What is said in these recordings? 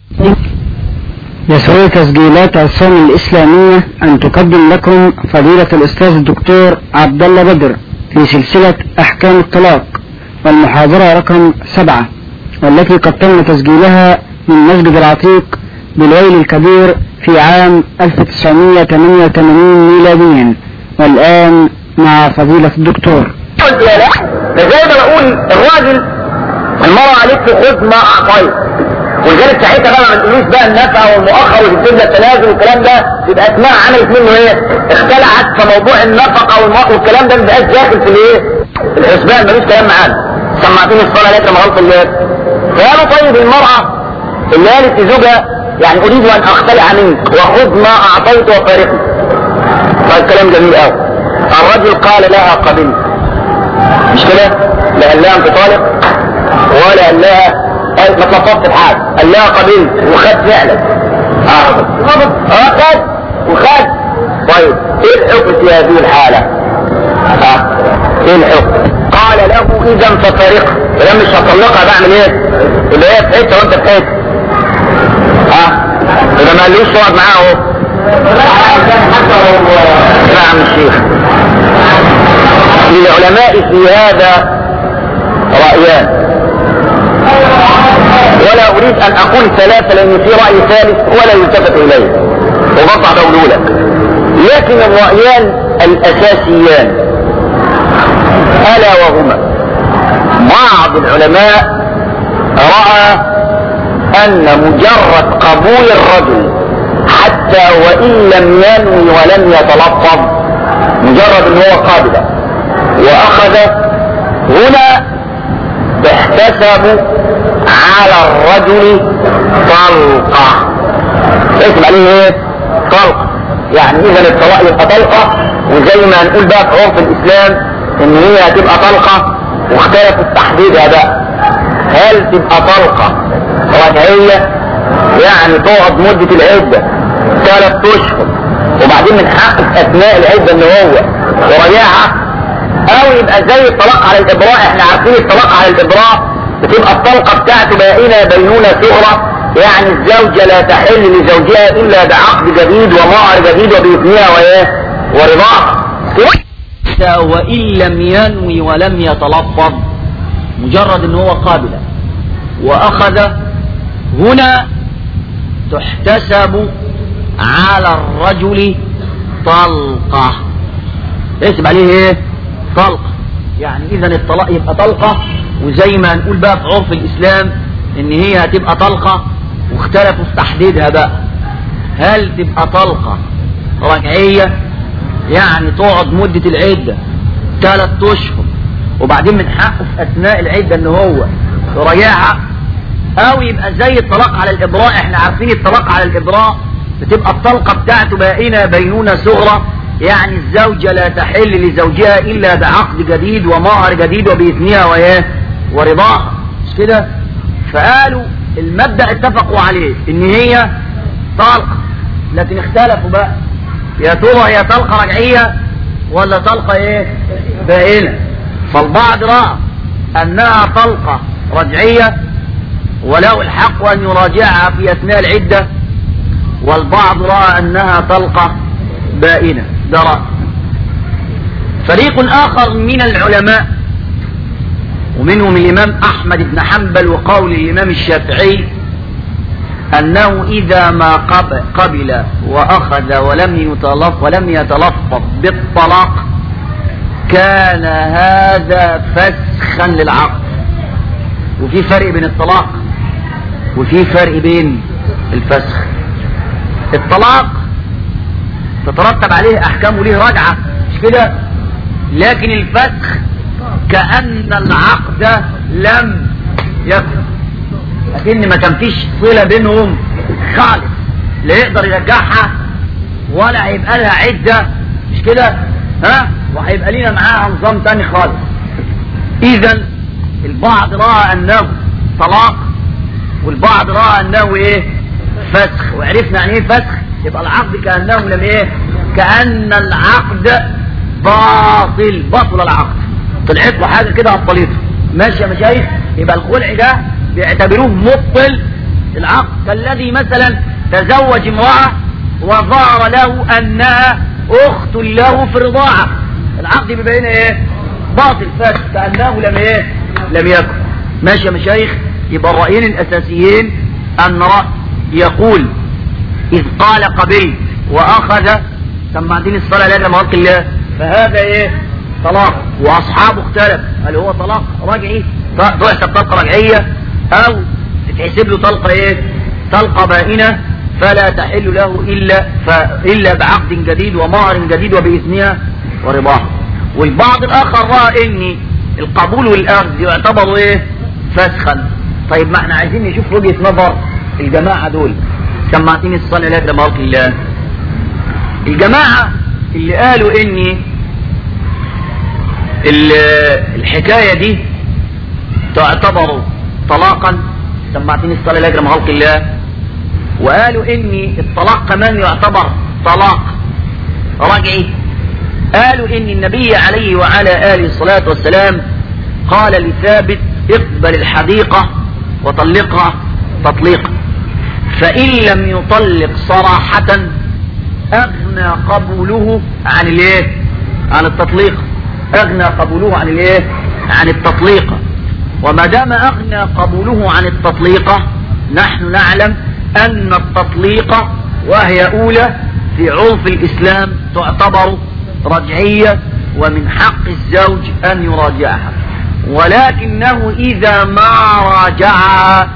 يسوي تسجيلات عصام الإسلامية أن تقدم لكم فضيلة الأستاذ الدكتور عبد الله بدر في سلسلة أحكام الطلاق والمحاضرة رقم سبعة والتي قد تم تسجيلها من مسجد العتيق بالويل الكبير في عام 1988 ميلاديا والآن مع فضيلة الدكتور قلت يا لا فزي ما بقول الراجل المرأة قالت له خذ ما أعطيت ولذلك ساعتها بقى ما تقولوش بقى النفع والمؤخر وتكتب لك التنازل والكلام ده يبقى اسمها عملت منه ايه؟ اختلعت في موضوع النفقه والمؤخر والكلام ده ما بقاش داخل في الايه؟ في الحسبان ملوش كلام معانا سمعتني الصلاه لك لما غلط الليل فقالوا طيب المرأة اللي قالت لزوجها يعني اريد ان اختلع منك وخذ ما اعطيت وفارقني طيب كلام جميل قوي الرجل قال لها قبلت مش كده لا قال لها انت طالق ولا قال لها قال ما تلطفت بحاجه قال لها قبلت وخد فعلا اه اه خد وخد طيب ايه الحكم في هذه الحاله اه ايه الحكم قال له اذا ففارقها اذا مش هطلقها بعمل ايه اللي هي في حته وانت في حته ها اذا ما قالوش تقعد معاه اهو نعم الشيخ للعلماء في هذا رأيان ولا اريد ان اقول ثلاثة لان في رأي ثالث ولا يلتفت اليه وبطع بقوله لك لكن الرأيان الاساسيان الا وهما بعض العلماء رأى ان مجرد قبول الرجل حتى وان لم ينوي ولم يتلفظ مجرد ان هو قابل واخذ هنا احتسب على الرجل طلقة اسم عليه ايه طلقة يعني اذا الطلاق يبقى طلقة وزي ما نقول بقى في عرف الاسلام ان هي هتبقى طلقة واختلف تحديدها بقى هل تبقى طلقة رجعية يعني تقعد مدة العدة ثلاث اشهر وبعدين من حقك اثناء العدة ان هو يراجعها او يبقى زي الطلاق على الابراء احنا عارفين الطلاق على الابراء بتبقى الطلقة بتاعته بائنة بينونة صغرى يعني الزوجة لا تحل لزوجها الا بعقد جديد ومهر جديد وبإذنها وايه ورضاها وإن لم ينوي ولم يتلفظ مجرد ان هو قابل واخذ هنا تحتسب على الرجل طلقة اسم عليه ايه طلقة يعني اذا الطلاق يبقى طلقة وزي ما نقول بقى في عرف الاسلام ان هي هتبقى طلقة واختلفوا في تحديدها بقى هل تبقى طلقة رجعية يعني تقعد مدة العدة ثلاث اشهر وبعدين من حقه في اثناء العدة ان هو يراجعها او يبقى زي الطلاق على الابراء احنا عارفين الطلاق على الابراء بتبقى الطلقة بتاعته بائنة بينونة صغرى يعني الزوجة لا تحل لزوجها الا بعقد جديد ومهر جديد وبإذنها وإيه ورضاها مش كده فقالوا المبدأ اتفقوا عليه ان هي طلقة لكن اختلفوا بقى يا ترى هي طلقة رجعية ولا طلقة ايه بائنة فالبعض رأى انها طلقة رجعية وله الحق ان يراجعها في اثناء العدة والبعض رأى انها طلقة بائنة ده رأي فريق اخر من العلماء ومنهم الامام احمد بن حنبل وقول الامام الشافعي انه اذا ما قبل واخذ ولم يتلف ولم يتلفظ بالطلاق كان هذا فسخا للعقد وفي فرق بين الطلاق وفي فرق بين الفسخ الطلاق تترتب عليه احكام وليه رجعة مش كده لكن الفسخ كأن العقد لم يكن لكن ما كان فيش صلة بينهم خالص لا يقدر يرجعها ولا هيبقى لها عدة مش كده ها وهيبقى لينا معاها نظام تاني خالص اذا البعض رأى انه طلاق والبعض رأى انه ايه فسخ وعرفنا يعني ايه فسخ يبقى العقد كأنه لم ايه كأن العقد باطل بطل العقد طلعت له حاجة كده عطلته ماشي يا مشايخ يبقى الخلع ده بيعتبروه مبطل العقد كالذي مثلا تزوج امرأة وظهر له انها اخت له في الرضاعة العقد بيبقى هنا ايه باطل فاسد كأنه لم ايه لم يكن ماشي يا مشايخ يبقى الرأيين الاساسيين ان رأي يقول اذ قال قبلت واخذ سمعتني الصلاة لا لما الله فهذا ايه طلاق واصحابه اختلف هل هو طلاق رجعي تحسب طلقة رجعية او تتحسب له طلقة ايه طلقة بائنة فلا تحل له الا ف... الا بعقد جديد ومهر جديد وباذنها ورضاها والبعض الاخر راى ان القبول والاخذ يعتبروا ايه فسخا طيب ما احنا عايزين نشوف وجهة نظر الجماعة دول سمعتني الصلاة لا لما الله الجماعة اللي قالوا ان الحكاية دي تعتبر طلاقا سمعتني الصلاة لاجل خلق الله وقالوا ان الطلاق كمان يعتبر طلاق رجعي قالوا ان النبي عليه وعلى آله الصلاة والسلام قال لثابت اقبل الحديقة وطلقها تطليقا فإن لم يطلق صراحة أغنى قبوله عن الايه عن التطليق أغنى قبوله عن الايه عن التطليق وما دام أغنى قبوله عن التطليق نحن نعلم أن التطليق وهي أولى في عرف الإسلام تعتبر رجعية ومن حق الزوج أن يراجعها ولكنه إذا ما راجعها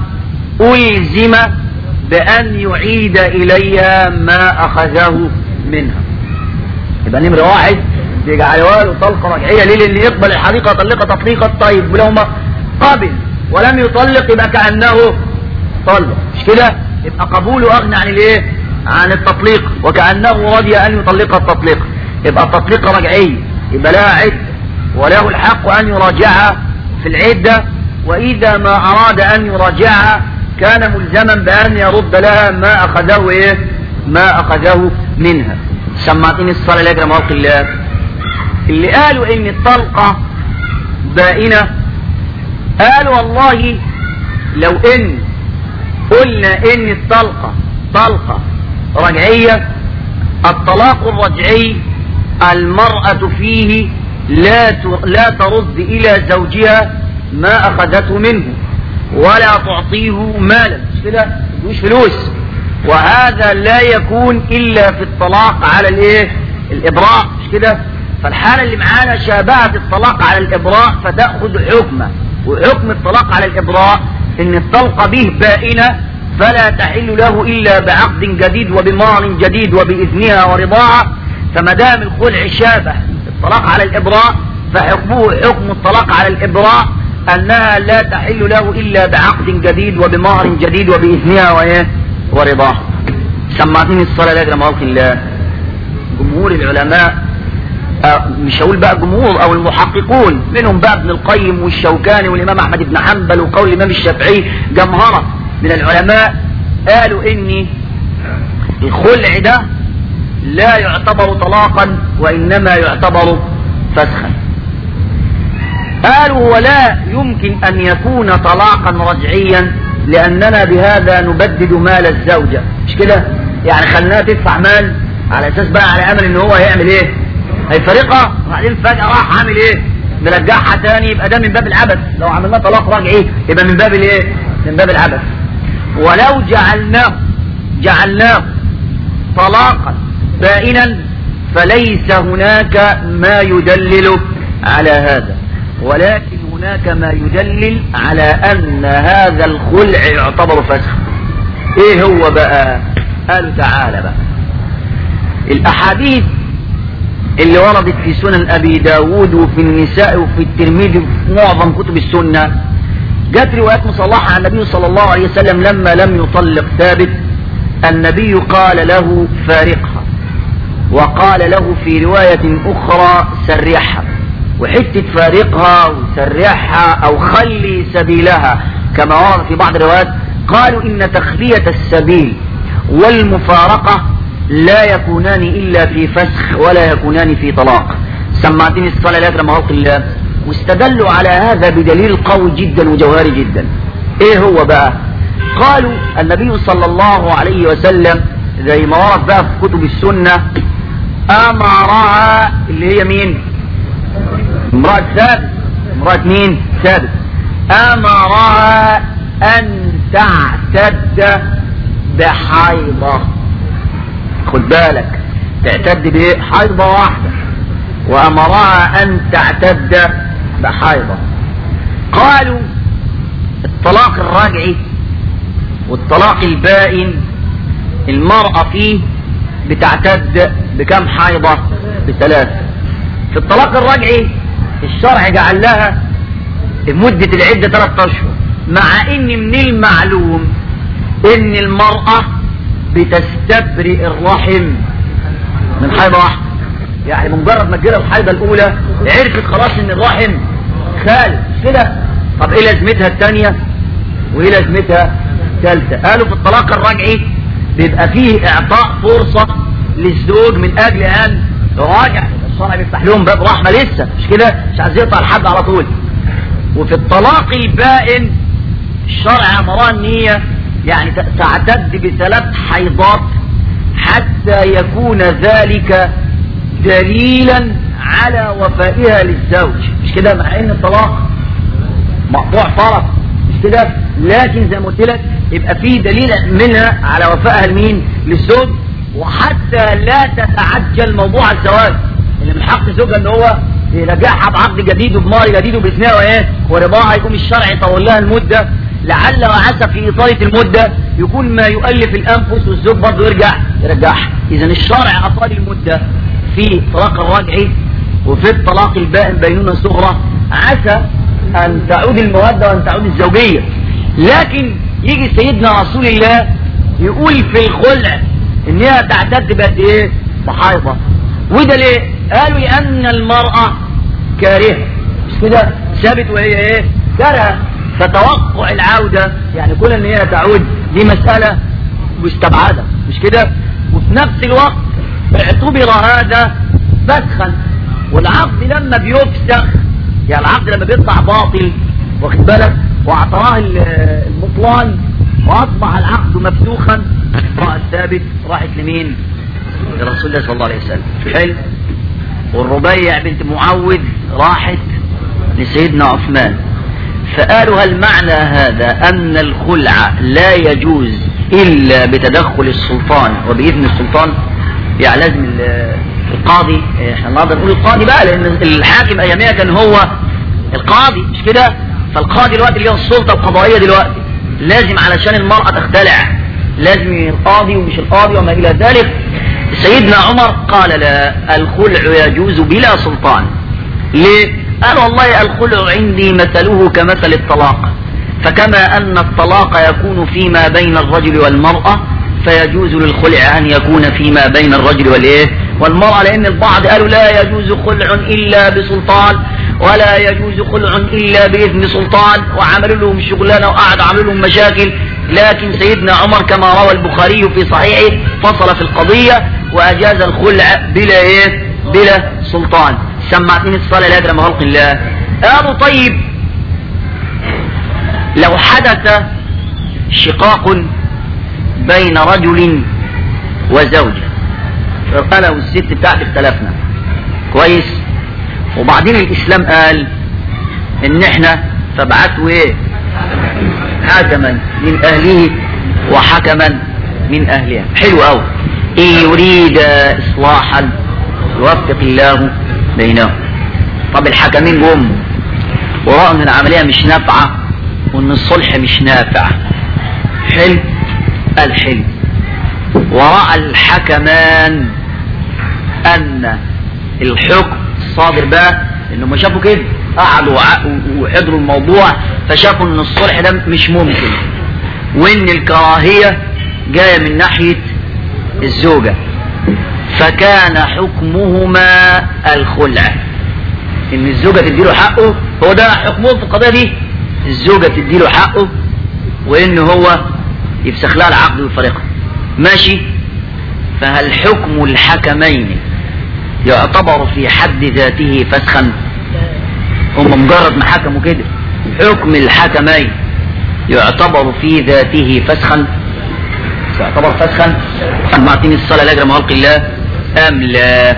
ألزم بأن يعيد إليها ما أخذه منها يبقى نمرة واحد بيجعلوها له طلقة رجعية ليه لأن يقبل الحديقة طلقة تطليقة طيب ولو ما قبل ولم يطلق يبقى كأنه طلق مش كده يبقى قبوله أغنى عن الايه عن التطليق وكأنه رضي أن يطلق التطليق يبقى التطليق رجعية يبقى لها عدة وله الحق أن يراجعها في العدة وإذا ما أراد أن يراجعها كان ملزما بأن يرد لها ما أخذه إيه ما أخذه منها سمعتني الصلاة لك موقع الله اللي قالوا إن الطلقة بائنة قالوا والله لو إن قلنا إن الطلقة طلقة رجعية الطلاق الرجعي المرأة فيه لا لا ترد إلى زوجها ما أخذته منه ولا تعطيه مالا مش كده مش فلوس وهذا لا يكون إلا في الطلاق على الايه الإبراء مش كده فالحالة اللي معانا شابهت الطلاق على الإبراء فتأخذ حكمه وحكم الطلاق على الإبراء إن الطلقة به بائنة فلا تحل له إلا بعقد جديد وبمار جديد وبإذنها ورضاها فما دام الخلع شابه الطلاق على الإبراء فحكمه حكم الطلاق على الإبراء أنها لا تحل له إلا بعقد جديد وبمهر جديد وبإذنها وإيه ورضاها سمعتني الصلاة لأجل موقع الله جمهور العلماء آه مش هقول بقى جمهور او المحققون منهم بقى ابن القيم والشوكاني والامام احمد بن حنبل وقول الامام الشافعي جمهرة من العلماء قالوا ان الخلع ده لا يعتبر طلاقا وانما يعتبر فسخا قالوا ولا يمكن ان يكون طلاقا رجعيا لاننا بهذا نبدد مال الزوجة مش كده يعني خلناها تدفع مال على اساس بقى على امل ان هو هيعمل ايه هيفرقها وبعدين فجأة راح عامل ايه نرجعها تاني يبقى ده من باب العبث لو عملناه طلاق رجعي يبقى من باب الايه من باب العبث ولو جعلناه جعلناه طلاقا بائنا فليس هناك ما يدلل على هذا ولكن هناك ما يدلل على ان هذا الخلع يعتبر فسخ ايه هو بقى قالوا تعالى بقى الاحاديث اللي وردت في سنن ابي داود وفي النساء وفي الترمذي وفي معظم كتب السنة جاءت روايات مصلحة عن النبي صلى الله عليه وسلم لما لم يطلق ثابت النبي قال له فارقها وقال له في رواية اخرى سرحها وحتة فارقها وسرحها او خلي سبيلها كما ورد في بعض الروايات قالوا ان تخلية السبيل والمفارقة لا يكونان إلا في فسخ ولا يكونان في طلاق سمعتني الصلاة لا يكرم خلق الله واستدلوا على هذا بدليل قوي جدا وجوهري جدا ايه هو بقى قالوا النبي صلى الله عليه وسلم زي ما ورد بقى في كتب السنة أمرها اللي هي مين امرأة ثابت امرأة مين ثابت أمرها أن تعتد بحيضة خد بالك تعتد بايه حيضة واحدة وأمرها أن تعتد بحيضة قالوا الطلاق الراجعي والطلاق البائن المرأة فيه بتعتد بكم حيضة بثلاث في الطلاق الرجعي الشرع جعل لها مدة العدة ثلاثة أشهر مع ان من المعلوم ان المرأة بتستبرئ الرحم من حيضة واحدة يعني مجرد ما تجيلها الحيضة الأولى عرفت خلاص ان الرحم خالد مش كده طب ايه لازمتها الثانية وايه لازمتها الثالثة قالوا في الطلاق الرجعي بيبقى فيه اعطاء فرصة للزوج من اجل ان يراجع الشرع بيفتح لهم باب رحمة لسه مش كده مش عايز يقطع الحد على طول وفي الطلاق البائن الشرع امرها ان هي يعني تعتد بثلاث حيضات حتى يكون ذلك دليلا على وفائها للزوج مش كده مع ان الطلاق مقطوع طرف مش كده لكن زي ما قلت لك يبقى في دليل منها على وفائها لمين للزوج وحتى لا تتعجل موضوع الزواج اللي من حق زوجها ان هو يرجعها بعقد جديد وبمهر جديد وباثناء وايه ورضاها يقوم الشرع يطول لها المده لعل وعسى في إطالة المدة يكون ما يؤلف الأنفس والزوج برضه يرجع يرجعها إذا الشرع أطال المدة في طلاق الرجعي وفي الطلاق البائن بينونة صغرى عسى أن تعود المودة وأن تعود الزوجية لكن يجي سيدنا رسول الله يقول في الخلع إن هي تعتد بقد إيه بحيضة وده ليه؟ قالوا لأن المرأة كارهة مش كده ثابت وهي إيه؟ كارهة فتوقع العودة يعني كل ان هي تعود دي مسألة مستبعدة مش كده وفي نفس الوقت اعتبر هذا فسخا والعقد لما بيفسخ يعني العقد لما بيطلع باطل واخد بالك واعطاه البطلان واصبح العقد مفسوخا راى الثابت راحت لمين لرسول الله صلى الله عليه وسلم حلو والربيع بنت معوذ راحت لسيدنا عثمان فقالوا هل معنى هذا أن الخلع لا يجوز إلا بتدخل السلطان وبإذن السلطان يعني لازم القاضي احنا النهارده نقول القاضي بقى لأن الحاكم أيامها كان هو القاضي مش كده فالقاضي دلوقتي اللي هو السلطة القضائية دلوقتي لازم علشان المرأة تختلع لازم القاضي ومش القاضي وما إلى ذلك سيدنا عمر قال لا الخلع يجوز بلا سلطان ليه قال والله الخلع عندي مثله كمثل الطلاق فكما أن الطلاق يكون فيما بين الرجل والمرأة فيجوز للخلع أن يكون فيما بين الرجل والإيه والمرأة لأن البعض قالوا لا يجوز خلع إلا بسلطان ولا يجوز خلع إلا بإذن سلطان وعملوا لهم شغلانة وقعدوا عملوا لهم مشاكل لكن سيدنا عمر كما روى البخاري في صحيحه فصل في القضية وأجاز الخلع بلا إيه بلا سلطان سمعتني الصلاة لا أدري خلق الله قالوا طيب لو حدث شقاق بين رجل وزوجة أنا والست بتاعتي اختلفنا كويس وبعدين الإسلام قال إن إحنا فابعتوا إيه حكما من أهله وحكما من أهلها حلو أوي إن يريد إصلاحا يوفق الله بينهم طب الحكمين جم ورأوا ان العملية مش نافعة وان الصلح مش نافع حلو قال حلو ورأى الحكمان ان الحكم الصادر بقى انهم شافوا كده قعدوا وحضروا الموضوع فشافوا ان الصلح ده مش ممكن وان الكراهية جاية من ناحية الزوجة فكان حكمهما الخلع ان الزوجة تديله حقه هو ده حكمهم في القضية دي الزوجة تديله حقه وان هو يفسخ لها العقد ويفارقها ماشي فهل حكم الحكمين يعتبر في حد ذاته فسخا هم مجرد ما حكموا كده حكم الحكمين يعتبر في ذاته فسخا يعتبر فسخا سمعتني الصلاة لاجل ما خلق الله أم لا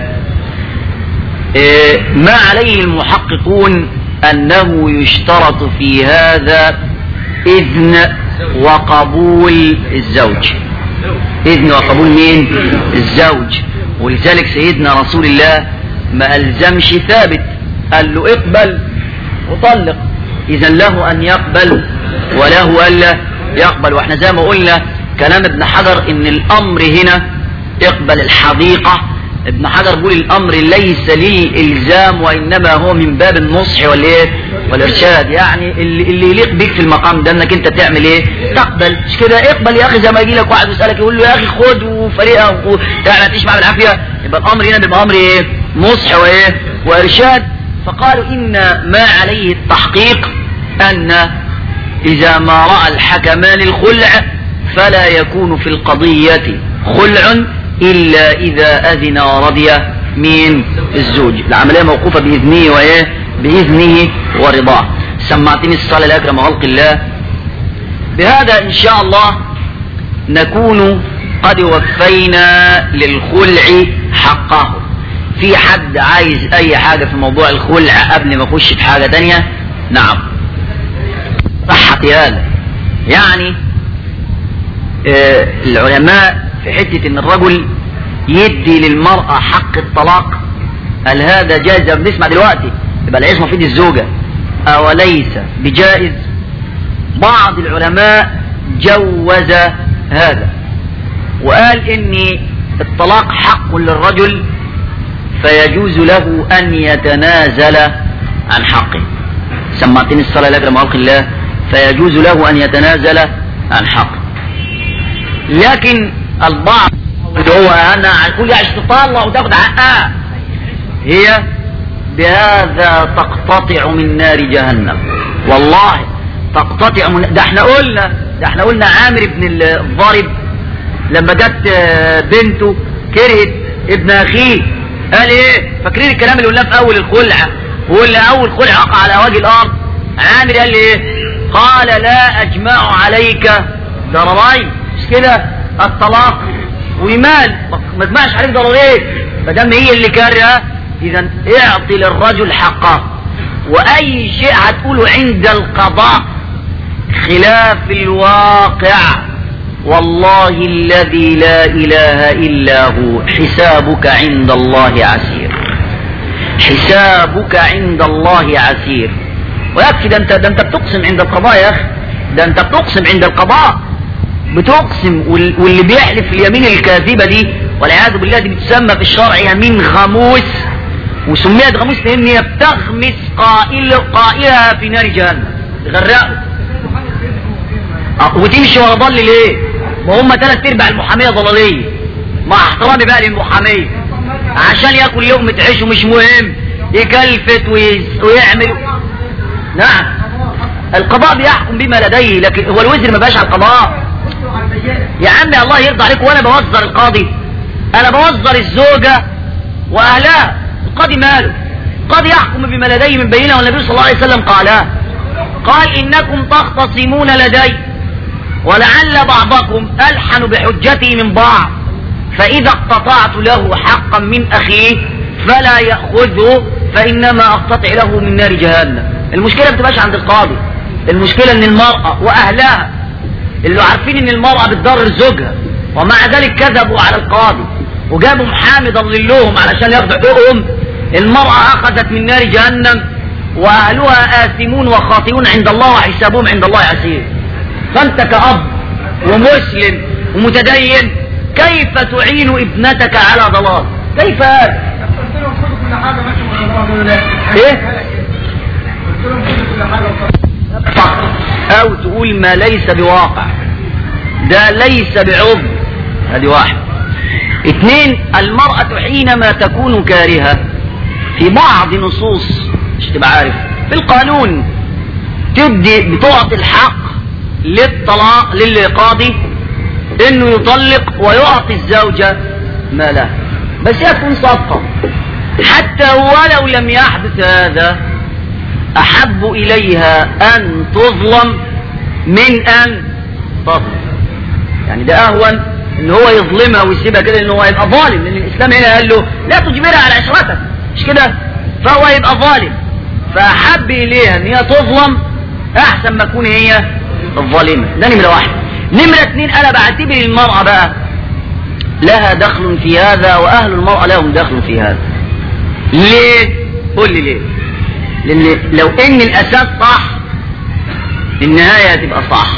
إيه ما عليه المحققون أنه يشترط في هذا إذن وقبول الزوج إذن وقبول مين الزوج ولذلك سيدنا رسول الله ما ألزمش ثابت قال له اقبل وطلق إذا له أن يقبل وله ألا يقبل واحنا زي ما قلنا كلام ابن حجر ان الامر هنا اقبل الحديقة ابن حجر بيقول الامر ليس للالزام وانما هو من باب النصح والايه والارشاد يعني اللي, اللي يليق بيك في المقام ده انك انت تعمل ايه تقبل مش كده اقبل يا اخي زي ما يجي لك واحد يسالك يقول له يا اخي خد وفريقه وتعالى تعيش معاه بالعافيه يبقى الامر هنا بيبقى امر ايه نصح وايه وارشاد فقالوا ان ما عليه التحقيق ان اذا ما راى الحكمان الخلع فلا يكون في القضية خلع إلا إذا أذن ورضي من الزوج العملية موقوفة بإذنه وإيه بإذنه ورضاه سمعتني الصلاة الأكرم خلق الله بهذا إن شاء الله نكون قد وفينا للخلع حقه في حد عايز أي حاجة في موضوع الخلع قبل ما أخش في حاجة تانية نعم صحة هذا يعني آه العلماء في حتة ان الرجل يدي للمرأة حق الطلاق هل هذا جائز بنسمع دلوقتي يبقى العصمة في يد الزوجة أوليس بجائز بعض العلماء جوز هذا وقال ان الطلاق حق للرجل فيجوز له ان يتنازل عن حقه سمعتني الصلاة لك لما الله فيجوز له ان يتنازل عن حقه لكن البعض اللي هو انا كل عايز تطلع وتاخد حقها هي بهذا تقتطع من نار جهنم والله تقتطع من ده احنا قلنا ده احنا قلنا عامر بن الضارب لما جت بنته كرهت ابن اخيه قال ايه فاكرين الكلام اللي قلناه في اول الخلعه وقلنا اول خلعه وقع على وجه الارض عامر قال لي ايه قال لا اجمع عليك ضررين مش كده الطلاق ومال ما تجمعش عليك ضرورين ما دام هي اللي كارهه اذا اعطي للرجل حقه واي شيء هتقوله عند القضاء خلاف الواقع والله الذي لا اله الا هو حسابك عند الله عسير حسابك عند الله عسير ويكفي ده انت ده انت بتقسم عند القضاء يا اخي ده انت بتقسم عند القضاء بتقسم واللي بيحلف اليمين الكاذبة دي والعياذ بالله دي بتسمى في الشرع يمين غموس وسميت غموس لان هي بتغمس قائل قائلها في نار جهنم تغرقه وتمشي ورا ضل ليه؟ ما هم ثلاث ارباع المحاميه ضلاليه مع احترامي بقى للمحاميه عشان ياكل لقمه عيش ومش مهم يكلفت ويعمل نعم القضاء بيحكم بما لديه لكن هو الوزر ما بقاش على القضاء يا عمي الله يرضى عليك وانا بوزر القاضي انا بوزر الزوجة واهلها القاضي ماله القاضي يحكم بما لديه من بينه والنبي صلى الله عليه وسلم قال قال انكم تختصمون لدي ولعل بعضكم الحن بحجتي من بعض فاذا اقتطعت له حقا من اخيه فلا يأخذه فانما اقتطع له من نار جهنم المشكلة ما بتبقاش عند القاضي المشكلة ان المرأة واهلها اللي عارفين ان المرأة بتضرر زوجها ومع ذلك كذبوا على القاضي وجابوا محامي ضللوهم علشان ياخدوا حقوقهم المرأة اخذت من نار جهنم واهلها آثمون وخاطئون عند الله وحسابهم عند الله عسير فانت كأب ومسلم ومتدين كيف تعين ابنتك على ضلال كيف هذا ايه او تقول ما ليس بواقع ده ليس بعضو هذه واحد اثنين المرأة حينما تكون كارهة في بعض نصوص مش تبقى عارف في القانون تدي بتعطي الحق للطلاق للقاضي انه يطلق ويعطي الزوجة ما له بس يكون صفقة حتى ولو لم يحدث هذا احب اليها ان تظلم من ان تظلم يعني ده اهون ان هو يظلمها ويسيبها كده ان هو يبقى ظالم لان الاسلام هنا قال له لا تجبرها على عشرتك مش كده فهو يبقى ظالم فاحب اليها ان هي تظلم احسن ما تكون هي الظالمه ده نمره واحد نمره اتنين انا بعتبر المراه بقى لها دخل في هذا واهل المراه لهم دخل في هذا ليه قول لي ليه لان لو ان الاساس صح النهايه هتبقى صح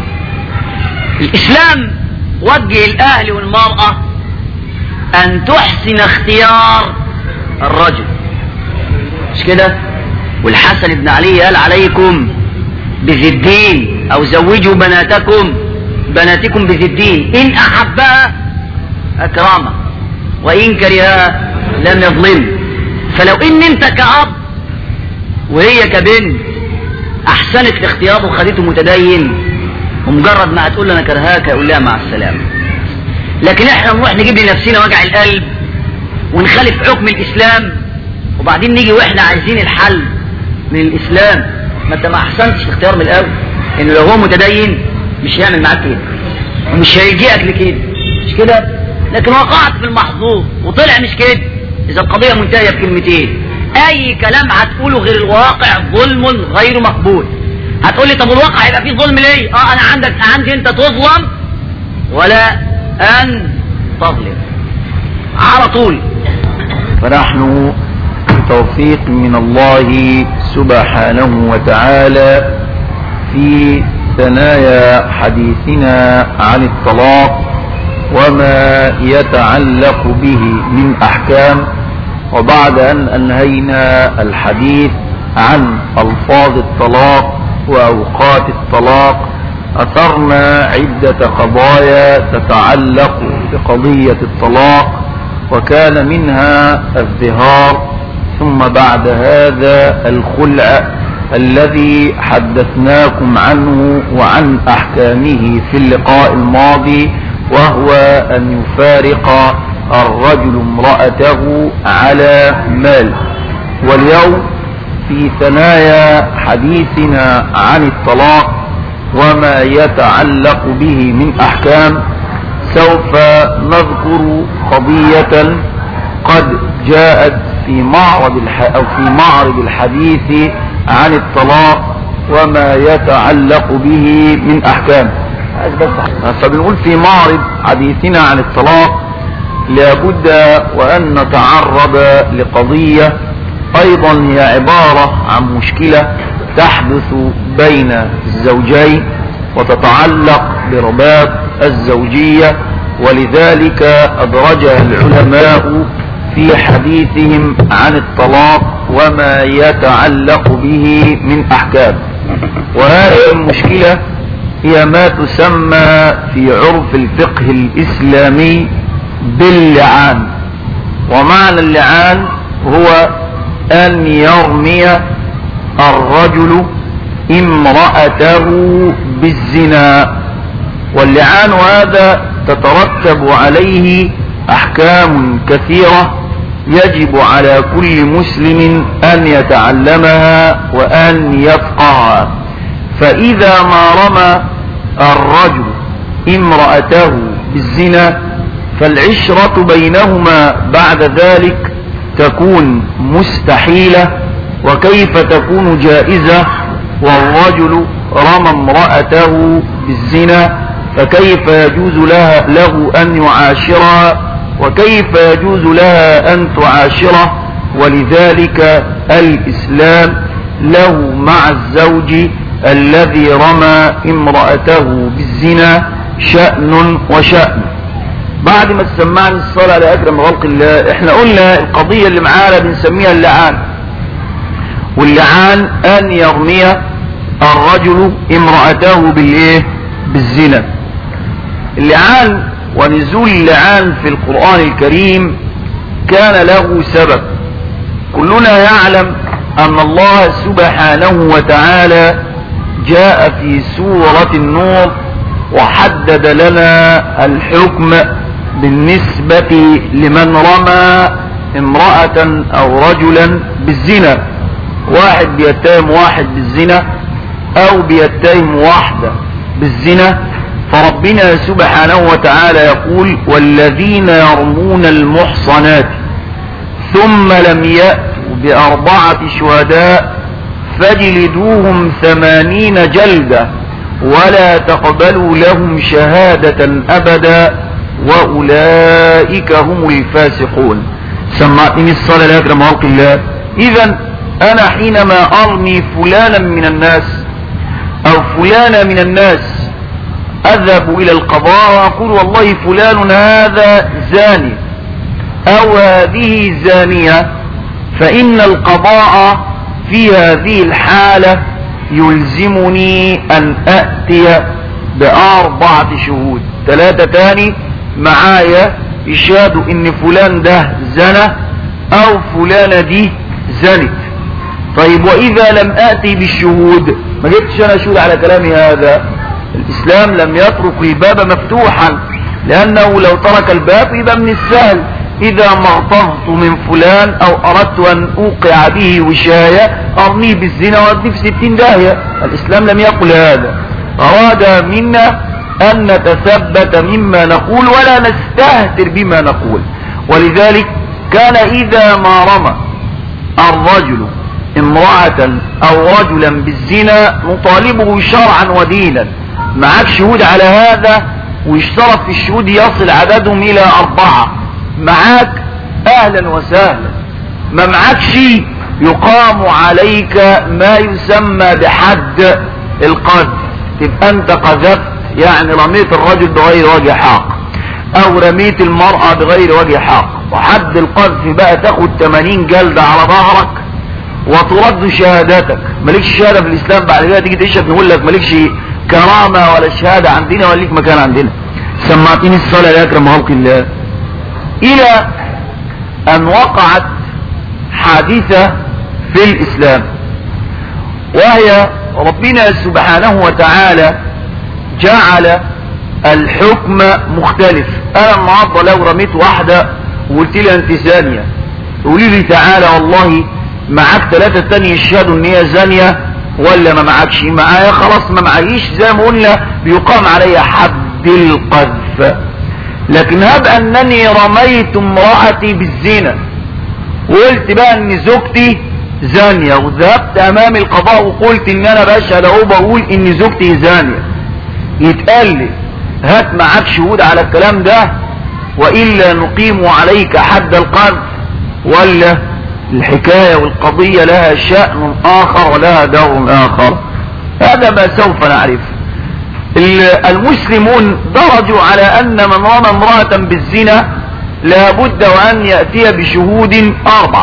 الاسلام وجه الاهل والمراه ان تحسن اختيار الرجل مش كده والحسن بن علي قال عليكم بذي الدين او زوجوا بناتكم بناتكم بذي الدين ان احبها اكرمها وان كرهها لم يظلم فلو ان انت كأب وهي كبنت احسنت الاختيار وخدته متدين ومجرد ما هتقول له انا كرهاك يقول لها مع السلامه لكن احنا نروح نجيب لنفسنا وجع القلب ونخالف حكم الاسلام وبعدين نيجي واحنا عايزين الحل من الاسلام ما انت ما احسنتش الاختيار من الاول انه لو هو متدين مش هيعمل معاك كده ومش هيلجئك لكده مش كده لكن وقعت في المحظوظ وطلع مش كده اذا القضيه منتهيه بكلمتين اي كلام هتقوله غير الواقع ظلم غير مقبول هتقول لي طب الواقع هيبقى فيه ظلم ليه اه انا عندك عندي انت تظلم ولا ان تظلم على طول فنحن بتوفيق من الله سبحانه وتعالى في ثنايا حديثنا عن الطلاق وما يتعلق به من احكام وبعد ان انهينا الحديث عن الفاظ الطلاق واوقات الطلاق اثرنا عده قضايا تتعلق بقضيه الطلاق وكان منها الظهار ثم بعد هذا الخلع الذي حدثناكم عنه وعن احكامه في اللقاء الماضي وهو ان يفارق الرجل امرأته على مال واليوم في ثنايا حديثنا عن الطلاق وما يتعلق به من احكام سوف نذكر قضية قد جاءت في معرض الح... او في معرض الحديث عن الطلاق وما يتعلق به من احكام فبنقول في معرض حديثنا عن الطلاق لابد وان نتعرض لقضية ايضا هي عبارة عن مشكلة تحدث بين الزوجين وتتعلق برباط الزوجية ولذلك أدرجها العلماء في حديثهم عن الطلاق وما يتعلق به من أحكام وهذه المشكلة هي ما تسمى في عرف الفقه الإسلامي باللعان ومعنى اللعان هو أن يرمي الرجل امرأته بالزنا واللعان هذا تترتب عليه احكام كثيرة يجب على كل مسلم ان يتعلمها وان يفقهها فاذا ما رمى الرجل امرأته بالزنا فالعشرة بينهما بعد ذلك تكون مستحيلة وكيف تكون جائزة والرجل رمى امرأته بالزنا فكيف يجوز لها له أن يعاشرها وكيف يجوز لها أن تعاشره ولذلك الإسلام له مع الزوج الذي رمى امرأته بالزنا شأن وشأن بعد ما تسمعنا الصلاة لأكرم خلق الله احنا قلنا القضية اللي معانا بنسميها اللعان واللعان أن يرمي الرجل امرأته بالايه بالزنا اللعان ونزول اللعان في القرآن الكريم كان له سبب كلنا يعلم أن الله سبحانه وتعالى جاء في سورة النور وحدد لنا الحكم بالنسبة لمن رمى امرأة أو رجلا بالزنا واحد بيتهم واحد بالزنا او بيتهم واحدة بالزنا فربنا سبحانه وتعالى يقول والذين يرمون المحصنات ثم لم يأتوا بأربعة شهداء فاجلدوهم ثمانين جلدة ولا تقبلوا لهم شهادة أبدا وأولئك هم الفاسقون سمعتني الصلاة لا أكرم خلق الله إذا أنا حينما أرمي فلانا من الناس أو فلانا من الناس أذهب إلى القضاء وأقول والله فلان هذا زاني أو هذه زانية فإن القضاء في هذه الحالة يلزمني أن أأتي بأربعة شهود ثلاثة تاني معايا يشهدوا إن فلان ده زنى أو فلانة دي زنت طيب وإذا لم آتي بالشهود ما جبتش أنا شهود على كلامي هذا الإسلام لم يترك الباب مفتوحا لأنه لو ترك الباب يبقى من السهل إذا ما اغتظت من فلان أو أردت أن أوقع به وشاية أرميه بالزنا وأرميه في ستين داهية الإسلام لم يقل هذا أراد منا أن نتثبت مما نقول ولا نستهتر بما نقول ولذلك كان إذا ما رمى الرجل امرأة أو رجلا بالزنا نطالبه شرعا ودينا معك شهود على هذا ويشترط في الشهود يصل عددهم إلى أربعة معاك أهلا وسهلا ما معاك شيء يقام عليك ما يسمى بحد القذف تبقى أنت قذفت يعني رميت الرجل بغير وجه حق أو رميت المرأة بغير وجه حق وحد القذف بقى تاخد 80 جلدة على ظهرك وترد شهادتك مالكش شهادة في الإسلام بعد كده تيجي تشهد نقول لك مالكش كرامة ولا شهادة عندنا ولا ليك مكان عندنا سمعتني الصلاة يا أكرم خلق الله إلى أن وقعت حادثة في الإسلام وهي ربنا سبحانه وتعالى جعل الحكم مختلف أنا النهارده لو رميت واحدة وقلت لي أنت زانية تقولي لي تعالى والله معاك ثلاثة تانية يشهدوا ان هي زانية ولا ما معكش معايا خلاص ما معيش زي ما قلنا بيقام علي حد القذف لكن هب انني رميت امرأتي بالزنا وقلت بقى ان زوجتي زانية وذهبت امام القضاء وقلت ان انا بشهد اهو بقول ان زوجتي زانية يتقال لي هات معاك شهود على الكلام ده والا نقيم عليك حد القذف ولا الحكاية والقضية لها شأن آخر ولها دور آخر هذا ما سوف نعرف المسلمون درجوا على أن من رمى امرأة بالزنا لابد وأن يأتي بشهود أربع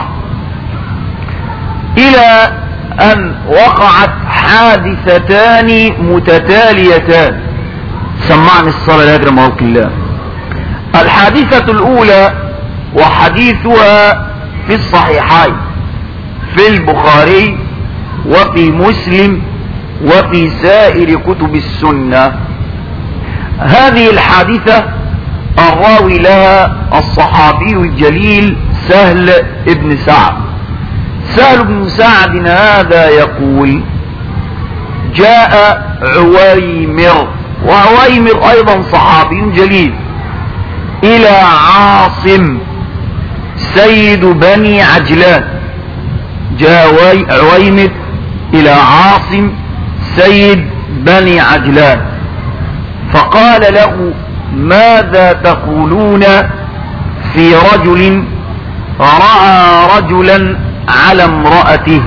إلى أن وقعت حادثتان متتاليتان سمعني الصلاة لا يجرم الله الحادثة الأولى وحديثها في الصحيحين في البخاري وفي مسلم وفي سائر كتب السنة هذه الحادثة الراوي لها الصحابي الجليل سهل ابن سعد سهل بن سعد هذا يقول جاء عويمر وعويمر ايضا صحابي جليل الى عاصم سيد بني عجلان جاء عويمر الى عاصم سيد بني عجلان فقال له ماذا تقولون في رجل رأى رجلا على امرأته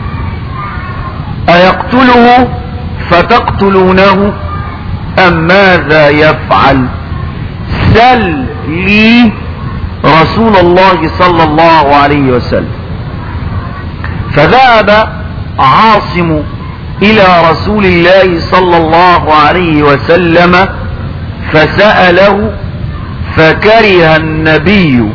أيقتله فتقتلونه أم ماذا يفعل سل لي رسول الله صلى الله عليه وسلم فذهب عاصم الى رسول الله صلى الله عليه وسلم فسأله فكره النبي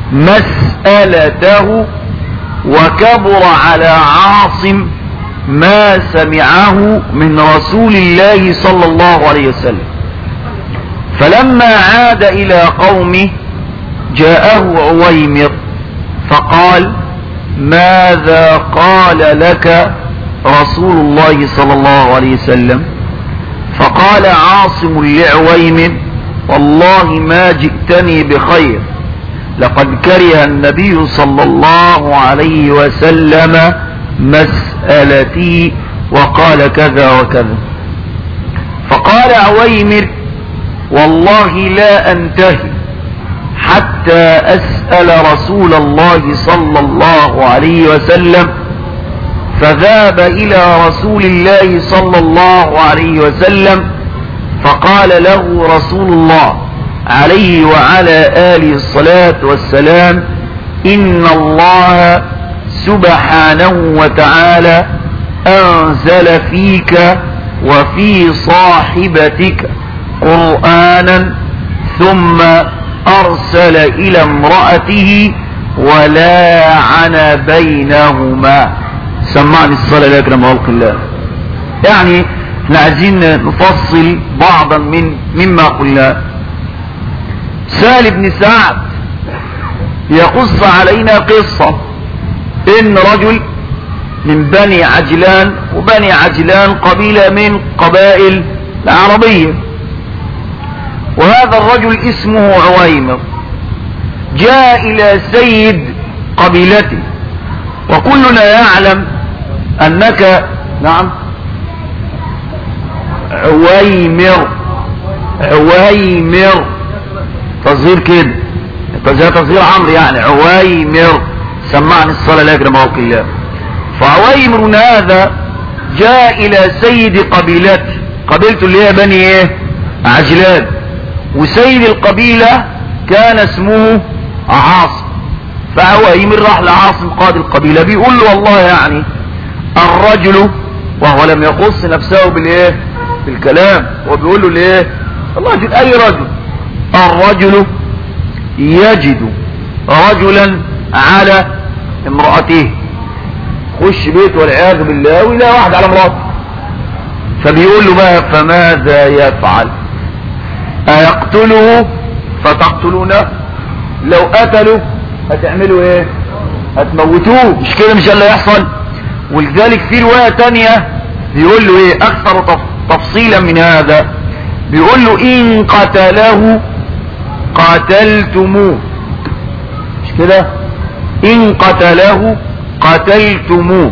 مسألته وكبر على عاصم ما سمعه من رسول الله صلى الله عليه وسلم فلما عاد الى قومه جاءه عويمر فقال ماذا قال لك رسول الله صلى الله عليه وسلم فقال عاصم لعويم والله ما جئتني بخير لقد كره النبي صلى الله عليه وسلم مسألتي وقال كذا وكذا فقال عويمر والله لا انتهي حتى اسأل رسول الله صلى الله عليه وسلم فذهب الى رسول الله صلى الله عليه وسلم فقال له رسول الله عليه وعلى آله الصلاة والسلام إن الله سبحانه وتعالى أنزل فيك وفي صاحبتك قرآنا ثم أرسل إلى امرأته ولاعن بينهما سمعني الصلاة لك لما خلق الله يعني احنا عايزين نفصل بعضا من مما قلنا سهل بن سعد يقص علينا قصة ان رجل من بني عجلان وبني عجلان قبيلة من قبائل العربية وهذا الرجل اسمه عويمر جاء الى سيد قبيلته وكلنا يعلم انك نعم عويمر عويمر تصغير كده زي تصغير عمرو يعني عويمر سمعني الصلاة لاجل موقع الله فعويمر هذا جاء الى سيد قبيلته قبيلته اللي هي بني ايه عجلان وسيد القبيلة كان اسمه عاصم فعويمر راح لعاصم قائد القبيلة بيقول له والله يعني الرجل وهو لم يخص نفسه بالايه بالكلام هو بيقول له ليه الرجل اي رجل الرجل يجد رجلا على امرأته خش بيت والعياذ بالله ولا واحد على امرأته فبيقول له بقى فماذا يفعل ايقتله فتقتلونه لو قتلوا هتعملوا ايه هتموتوه مش كده مش اللي يحصل ولذلك في رواية تانية بيقول له ايه اكثر تفصيلا من هذا بيقول له ان قتله قتلتموه مش كده ان قتله قتلتموه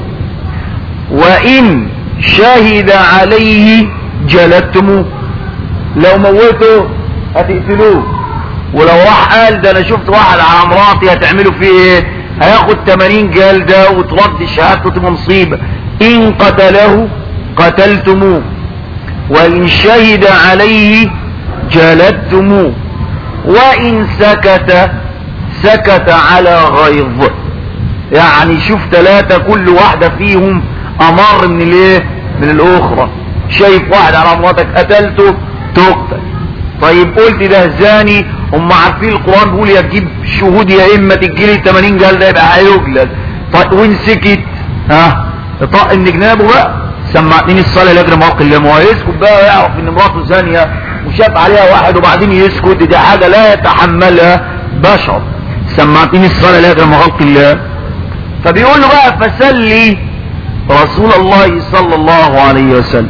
وان شهد عليه جلدتموه لو موته هتقتلوه ولو راح قال ده انا شفت واحد على مراتي هتعملوا فيه ايه هياخد 80 جلدة وترد شهادته تبقى مصيبة ان قتله قتلتموه وان شهد عليه جلدتموه وان سكت سكت على غيظ يعني شوف ثلاثة كل واحدة فيهم امر من الايه من الاخرى شايف واحد على مراتك قتلته تقتل طيب قلت ده زاني هم عارفين القرآن بيقول يا تجيب شهود يا اما تجيلي 80 جلدة يبقى هيجلد طيب وين سكت ها طق ان جنابه بقى سمعتني الصلاة لاجل موقع الله ما هو يسكت بقى ويعرف ان مراته زانية وشاف عليها واحد وبعدين يسكت دي حاجة لا يتحملها بشر سمعتني الصلاة لاجل موقع الله فبيقول له بقى فسلي رسول الله صلى الله عليه وسلم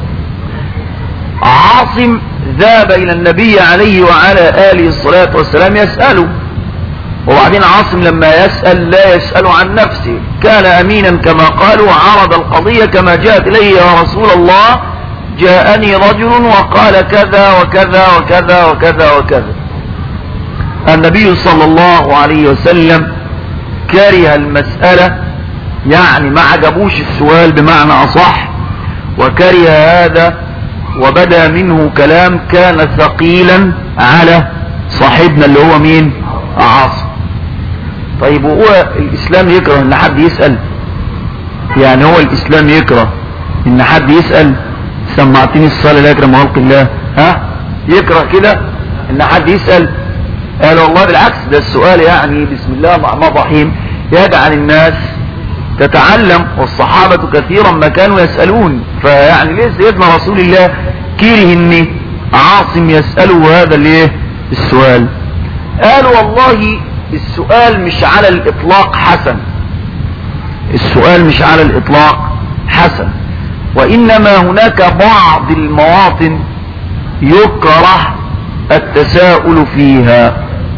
عاصم ذهب الى النبي عليه وعلى آله الصلاة والسلام يسأله وبعدين عاصم لما يسأل لا يسأل عن نفسه كان امينا كما قالوا عرض القضية كما جاءت اليه يا رسول الله جاءني رجل وقال كذا وكذا وكذا وكذا وكذا النبي صلى الله عليه وسلم كره المسألة يعني ما عجبوش السؤال بمعنى اصح وكره هذا وبدا منه كلام كان ثقيلا على صاحبنا اللي هو مين عاصم طيب وهو الاسلام يكره ان حد يسأل يعني هو الاسلام يكره ان حد يسأل سمعتني الصلاة لا يكرم خلق الله ها يكره كده ان حد يسأل قال والله بالعكس ده السؤال يعني بسم الله الرحمن الرحيم يجعل الناس تتعلم والصحابة كثيرا ما كانوا يسألون فيعني ليه سيدنا رسول الله كيره ان عاصم يسأله هذا الايه السؤال قال والله السؤال مش على الاطلاق حسن السؤال مش على الاطلاق حسن وإنما هناك بعض المواطن يكره التساؤل فيها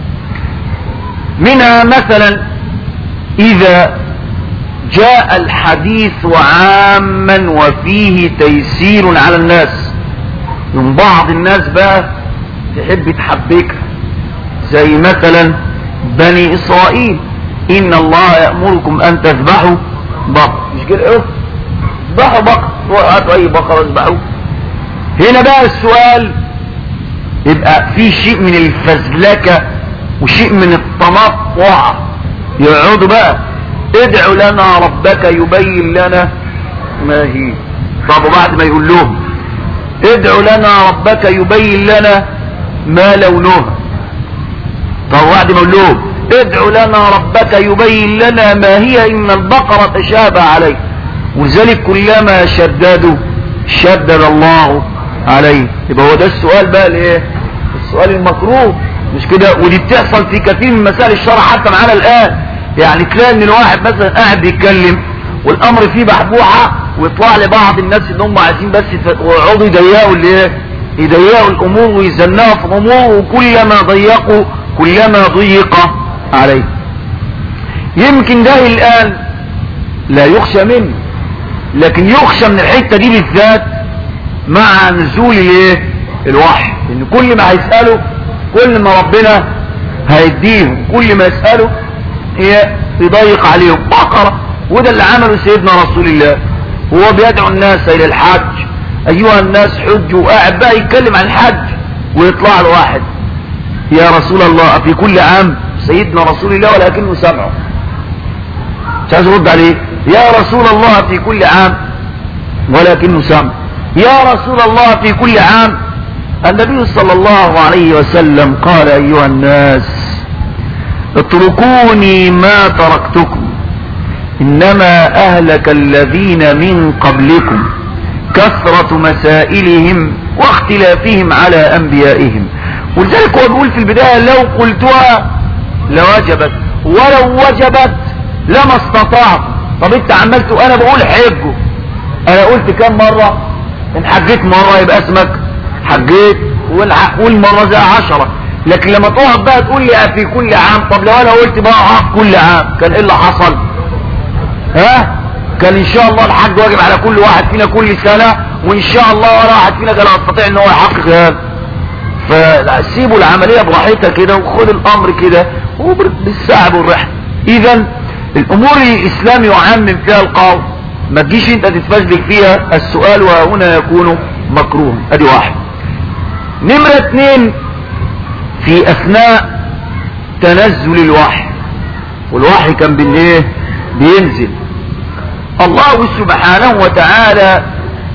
منها مثلا إذا جاء الحديث عاما وفيه تيسير على الناس من بعض الناس بقى تحب تحبكها زي مثلا بني إسرائيل إن الله يأمركم أن تذبحوا بقر مش كده إيه اذبحوا بقر هاتوا أي بقرة اذبحوا هنا بقى السؤال يبقى في شيء من الفزلكة وشيء من التنطع يقعدوا بقى ادعوا لنا ربك يبين لنا ما هي طب وبعد ما يقول لهم ادعوا لنا ربك يبين لنا ما لونها طب بعد ما يقول لهم ادعوا لنا ربك يبين لنا ما هي ان البقرة تشابه عليه ولذلك كلما شددوا شدد الله عليه يبقى هو ده السؤال بقى الايه السؤال المكروه مش كده ودي بتحصل في كثير من مسائل الشرع حتى معانا الان يعني تلاقي ان الواحد مثلا قاعد بيتكلم والامر فيه بحبوحه ويطلع لبعض الناس ان هم عايزين بس يقعدوا يضيقوا الايه يضيقوا الامور ويزنقوا في الامور وكلما ضيقوا كلما ضيق عليه يمكن ده الان لا يخشى منه لكن يخشى من الحته دي بالذات مع نزول الايه الوحي ان كل ما هيساله كل ما ربنا هيديهم كل ما يساله هي يضيق عليهم بقرة وده اللي عمله سيدنا رسول الله هو بيدعو الناس الى الحج ايها الناس حجوا وقاعد بقى يتكلم عن الحج ويطلع له واحد يا رسول الله في كل عام سيدنا رسول الله ولكنه سمعه مش عايز ارد عليه يا رسول الله في كل عام ولكنه سمع يا رسول الله في كل عام النبي صلى الله عليه وسلم قال ايها الناس اتركوني ما تركتكم انما اهلك الذين من قبلكم كثرة مسائلهم واختلافهم على انبيائهم ولذلك هو بيقول في البداية لو قلتها لوجبت ولو وجبت لما استطعت طب انت عملت انا بقول حجه انا قلت كم مرة ان حجيت مرة يبقى اسمك حجيت قول مرة زي عشرة لكن لما تقعد بقى تقول لي في كل عام طب لو انا قلت بقى اه كل عام كان ايه اللي حصل ها كان ان شاء الله الحج واجب على كل واحد فينا كل سنة وان شاء الله ولا واحد فينا كان يستطيع ان هو يحقق هذا فسيبوا العملية براحتها كده وخد الامر كده وبالسعب والرحل اذا الامور الاسلام يعمم فيها القول ما تجيش انت تتفشبك فيها السؤال وهنا يكون مكروه ادي واحد نمرة اتنين في اثناء تنزل الوحي والوحي كان بالايه بينزل الله سبحانه وتعالى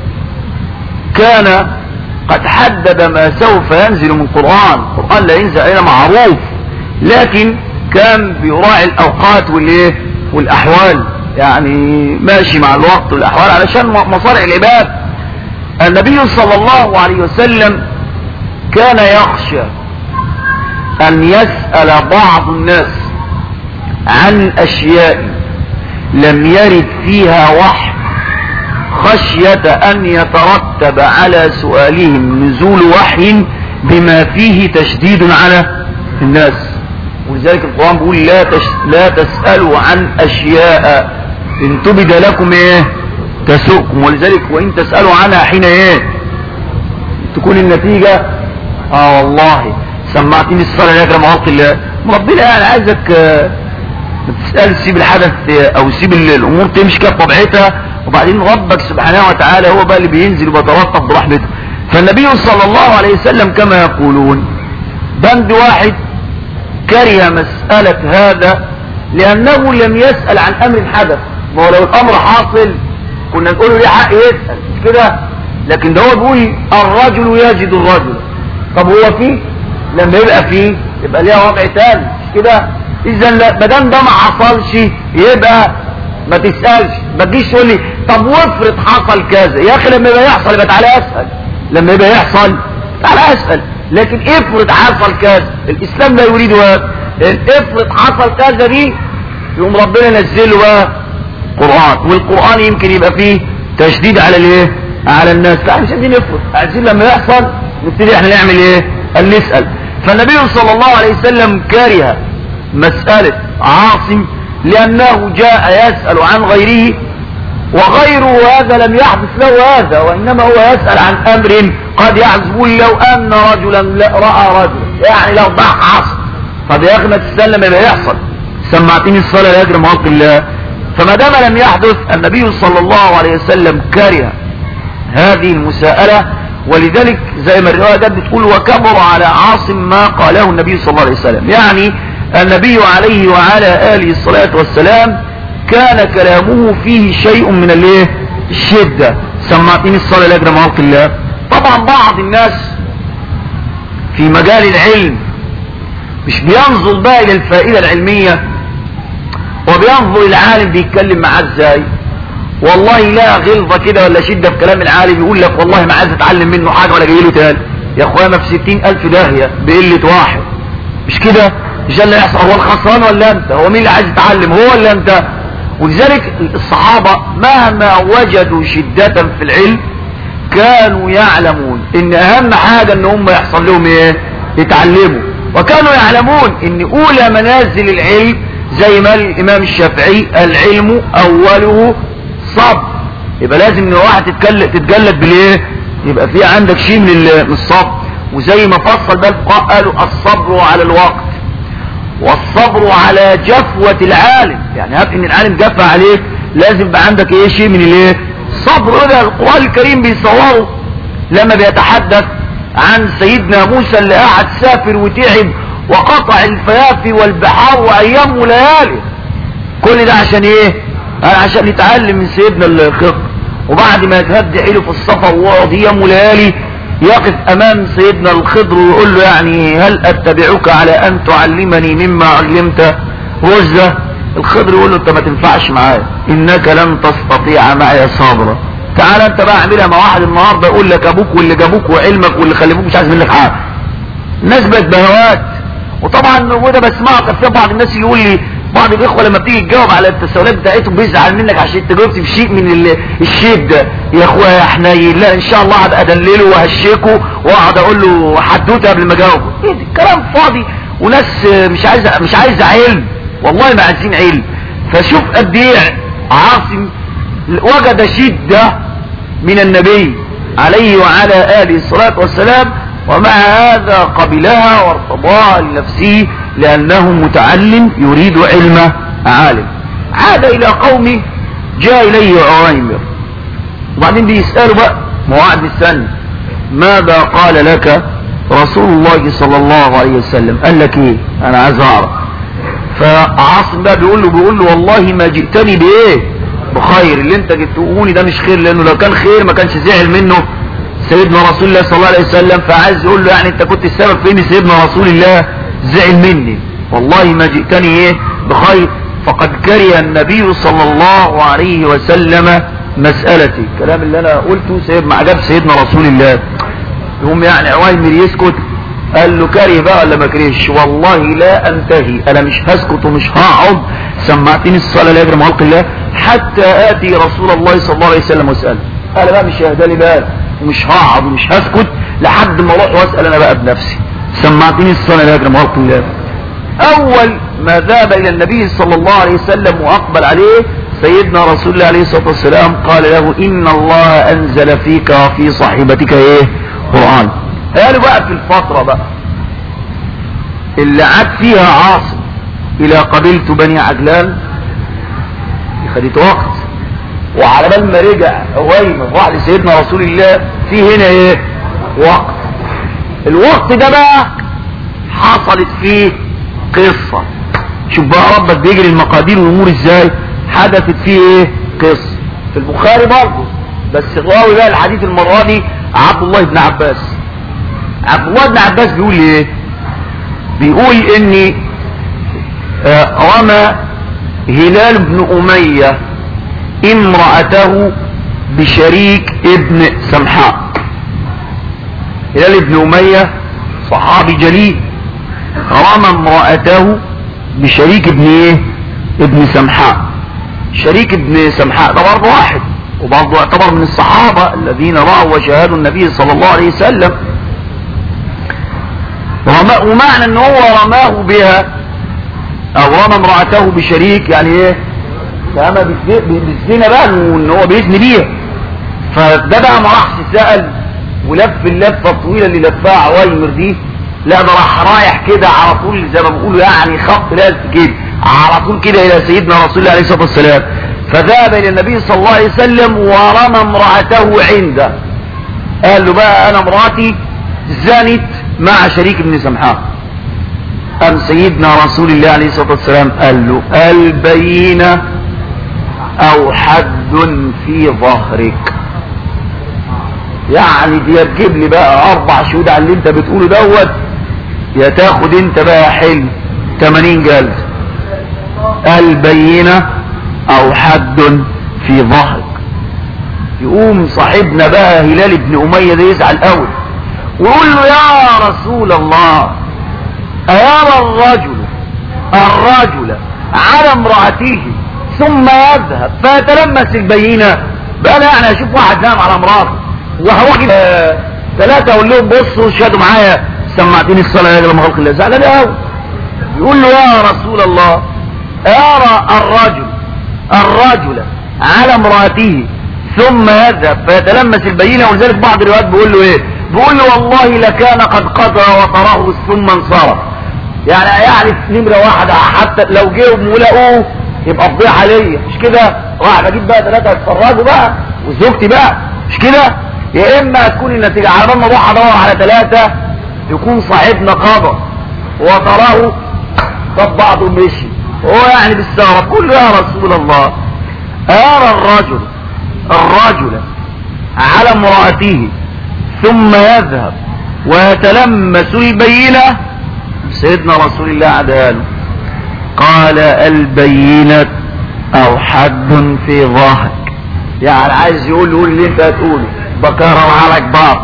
كان قد حدد ما سوف ينزل من قرآن القرآن لا ينزل علينا معروف لكن كان بيراعي الاوقات والايه والاحوال يعني ماشي مع الوقت والاحوال علشان مصارع العباد النبي صلى الله عليه وسلم كان يخشى ان يسأل بعض الناس عن اشياء لم يرد فيها وحي خشية ان يترتب على سؤالهم نزول وحي بما فيه تشديد على الناس ولذلك القرآن بيقول لا, تش... لا تسألوا عن اشياء ان تبد لكم ايه تسؤكم ولذلك وان تسألوا عنها حين ايه تكون النتيجة اه والله سمعتني الصلاة يا اكرم عوق الله ربنا يعني عايزك آه ما تسأل سيب الحدث او سيب الامور تمشي كده بطبيعتها وبعدين ربك سبحانه وتعالى هو بقى اللي بينزل وبيتلطف برحمته فالنبي صلى الله عليه وسلم كما يقولون بند واحد كره مسألة هذا لأنه لم يسأل عن أمر حدث ما هو لو الأمر حاصل كنا نقول له ليه حق يسأل مش كده لكن ده هو بيقول الرجل يجد الرجل طب هو فيه لما يبقى فيه يبقى ليها وضع تاني مش كده اذا ما دام ده ما حصلش يبقى ما تسالش ما تجيش تقول لي طب وافرض حصل كذا يا اخي لما يبقى يحصل يبقى تعالى اسال لما يبقى يحصل تعالى اسال لكن افرض حصل كذا الاسلام لا يريد هذا افرض حصل كذا دي يقوم ربنا ينزل له بقى قران والقران يمكن يبقى فيه تشديد على الايه على الناس فاحنا مش عايزين نفرض عايزين لما يحصل نبتدي احنا نعمل ايه قال نسأل فالنبي صلى الله عليه وسلم كره مسألة عاصم لأنه جاء يسأل عن غيره وغيره هذا لم يحدث له هذا وإنما هو يسأل عن أمر قد يحدث لو أن رجلا لا- رأى رجلا يعني لو ضاع عاصم طب يا أخي ما تسلم يبقى يحصل سمعتني الصلاة لا يجري موقف الله فما دام لم يحدث النبي صلى الله عليه وسلم كره هذه المساءلة ولذلك زي ما الرواية جت بتقول وكبر على عاصم ما قاله النبي صلى الله عليه وسلم يعني النبي عليه وعلى آله الصلاة والسلام كان كلامه فيه شيء من الايه الشدة سمعتني الصلاة لأجل موقف الله طبعا بعض الناس في مجال العلم مش بينظر بقى الى الفائدة العلمية وبينظر العالم بيتكلم معاه ازاي والله لا غلظة كده ولا شدة في كلام العالم يقول لك والله ما عايز اتعلم منه حاجة ولا جاي له تاني يا اخوانا في ستين الف داهية بقلة واحد مش كده مش ده اللي يحصل هو الخسران ولا انت هو مين اللي عايز يتعلم هو ولا انت ولذلك الصحابة مهما وجدوا شدة في العلم كانوا يعلمون ان اهم حاجة ان هم يحصل لهم ايه يتعلموا وكانوا يعلمون ان اولى منازل العلم زي ما الامام الشافعي العلم اوله صبر يبقى لازم ان واحد تتجلد, تتجلد بالايه يبقى في عندك شيء من ال- من الصبر وزي ما فصل بقى الفقهاء قالوا الصبر على الوقت والصبر على جفوة العالم يعني هات ان العالم جفى عليك لازم يبقى عندك ايه شيء من الايه الصبر ده القرآن الكريم بيصوره لما بيتحدث عن سيدنا موسى اللي قاعد سافر وتعب وقطع الفيافي والبحار وايام وليالي كل ده عشان ايه قال عشان يتعلم من سيدنا الخضر وبعد ما يتهد حيله في السفر ويقعد ايام وليالي يقف امام سيدنا الخضر ويقول له يعني هل اتبعك على ان تعلمني مما علمت رشدة الخضر يقول له انت ما تنفعش معايا انك لن تستطيع معي صبرا تعال انت بقى اعملها مع واحد النهارده يقول لك ابوك واللي جابوك وعلمك واللي خلفوك مش عايز منك حاجه الناس بقت بهوات وطبعا وده بسمعه كان في بعض الناس يقول لي بعض الاخوه لما بتيجي تجاوب على التساؤلات بتاعتهم بيزعل منك عشان انت جاوبت بشيء من ال- الشيء ده يا اخويا يا حنين لا ان شاء الله هبقى ادلله وهشيكه واقعد اقول له حدوته قبل ما اجاوبه ايه ده كلام فاضي وناس مش عايزه مش عايزه علم والله ما عايزين علم فشوف قد ايه عاصم وجد شده من النبي عليه وعلى آله الصلاة والسلام ومع هذا قبلها وارتضاها لنفسه لأنه متعلم يريد علم عالم عاد إلى قومه جاء إليه عويمر وبعدين بيسأله بقى موعد السنة ماذا قال لك رسول الله صلى الله عليه وسلم قال لك ايه انا عايز اعرف فعاصم بقى بيقول له بيقول له والله ما جئتني بايه بخير اللي انت جبتهوني ده مش خير لانه لو كان خير ما كانش زعل منه سيدنا رسول الله صلى الله عليه وسلم فعايز يقول له يعني انت كنت السبب في ان سيدنا رسول الله زعل مني والله ما جئتني ايه بخير فقد كره النبي صلى الله عليه وسلم مسألتي الكلام اللي انا قلته سيد ما عجب سيدنا رسول الله يقوم يعني عويمر يسكت قال له كاره بقى ولا ما كرهش والله لا انتهي انا مش هسكت ومش هقعد سمعتني الصلاه لا يجري مع خلق الله حتى اتي رسول الله صلى الله عليه وسلم واساله انا بقى مش ههدى لي بال ومش هقعد ومش هسكت لحد ما اروح واسال انا بقى بنفسي سمعتني الصلاه لا يجري مع خلق الله اول ما ذهب الى النبي صلى الله عليه وسلم واقبل عليه سيدنا رسول الله عليه الصلاه والسلام قال له ان الله انزل فيك وفي صاحبتك ايه قران قالوا بقى في الفتره بقى اللي عاد فيها عاصم الى قبيلة بني عجلان خدت وقت وعلى بال ما رجع هويمر راح لسيدنا رسول الله في هنا ايه وقت الوقت ده بقى حصلت فيه قصة شوف بقى ربك بيجري المقادير والامور ازاي حدثت فيه ايه قصة في البخاري برضه بس الراوي بقى الحديث المرة دي عبد الله بن عباس عبد الله بن عباس بيقول ايه بيقول ان آه، رمى هلال بن امية امرأته بشريك ابن سمحاء هلال بن امية صحابي جليل رمى امرأته بشريك ابن ايه ابن سمحاء شريك ابن سمحاء ده برضه واحد وبرضه يعتبر من الصحابة الذين رأوا وشاهدوا النبي صلى الله عليه وسلم رما ومعنى ان هو رماه بها او رمى امرأته بشريك يعني ايه فاما بالزنا بقى ان هو بيزني بيها فده بقى ما راحش سأل ولف اللفة الطويلة اللي لفها عوايمر دي لا ده راح رايح كده على طول زي ما بيقولوا يعني خط لازم كده على طول كده الى سيدنا رسول الله عليه الصلاة والسلام فذهب الى النبي صلى الله عليه وسلم ورمى امرأته عنده قال له بقى انا امرأتي زنت مع شريك ابن سمحان ام سيدنا رسول الله عليه الصلاة والسلام قال له البينة او حد في ظهرك يعني دي تجيب لي بقى اربع شهود على اللي انت بتقوله دوت يا تاخد انت بقى حلم 80 جلد البينة او حد في ظهرك يقوم صاحبنا بقى هلال بن امية ده يزعل قوي ويقول له يا رسول الله أيرى الرجل الرجل على امرأته ثم يذهب فيتلمس البينة بقى انا يعني اشوف واحد نام على امراته وهروح آه ثلاثة اقول لهم بصوا شهدوا معايا سمعتني الصلاة يا جماعة خلق الله زعلان قوي يقول له يا رسول الله أرى الرجل الرجل على امرأته ثم يذهب فيتلمس البينة ولذلك بعض الروايات بيقول له ايه بيقول له والله لكان قد قضى وطره ثم انصرف يعني يعرف نمرة واحدة حتى لو جه ولاقوه يبقى فضيحة ليا مش كده راح اجيب بقى ثلاثة يتفرجوا بقى وزوجتي بقى مش كده يا اما تكون النتيجة على بال ما اروح ادور على ثلاثة يكون صاحبنا قضى وتراه طب بعضه مشي هو يعني بالسهرة قل يا رسول الله أرى الرجل الرجل على امرأته ثم يذهب ويتلمس البينة سيدنا رسول الله عداله قال البينة او حد في ظهرك يعني عايز يقول له اللي انت هتقوله بكرر على كبار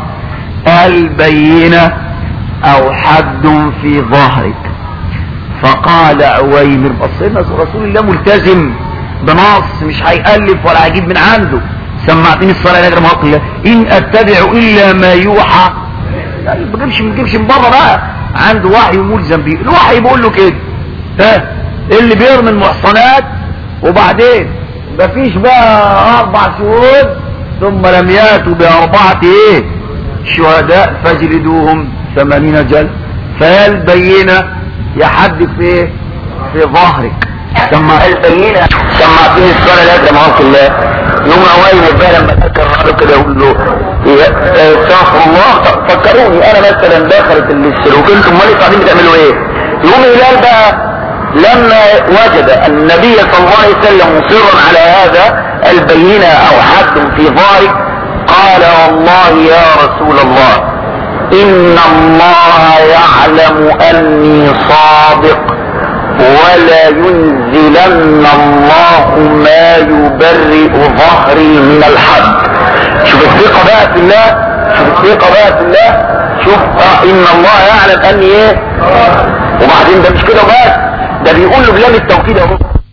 البينة او حد في ظهرك فقال عويمر بصينا رسول الله ملتزم بنص مش هيألف ولا هيجيب من عنده سمعتني الصلاة يا جماعة الله إن أتبع إلا ما يوحى لا ما بجيبش ما بجيبش من بره بقى عنده وحي ملزم بيه الوحي بيقول له كده ها اللي بيرمي المحصنات وبعدين مفيش بقى أربع شهود ثم لم يأتوا بأربعة إيه شهداء فاجلدوهم ثمانين جلد فهي البينة يحدث في إيه في ظهرك سمع البينة سمعتني الصلاة لا جماعة الله يوم اوائل بقى لما تكرر كده يقول له استغفر الله فكروني انا مثلا دخلت السلوك انتم امال قاعدين بتعملوا ايه يوم هلال بقى لما وجد النبي صلى الله عليه وسلم مصرا على هذا البينة او حد في ظهرك قال والله يا رسول الله ان الله يعلم اني صادق ولا ينزلن الله ما يبرئ ظهري من الحد شوف الثقة بقى في الله شوف الثقة بقى في الله شوف اه ان الله يعلم اني ايه وبعدين ده مش كده بس ده بيقول له بلام التوكيد اهو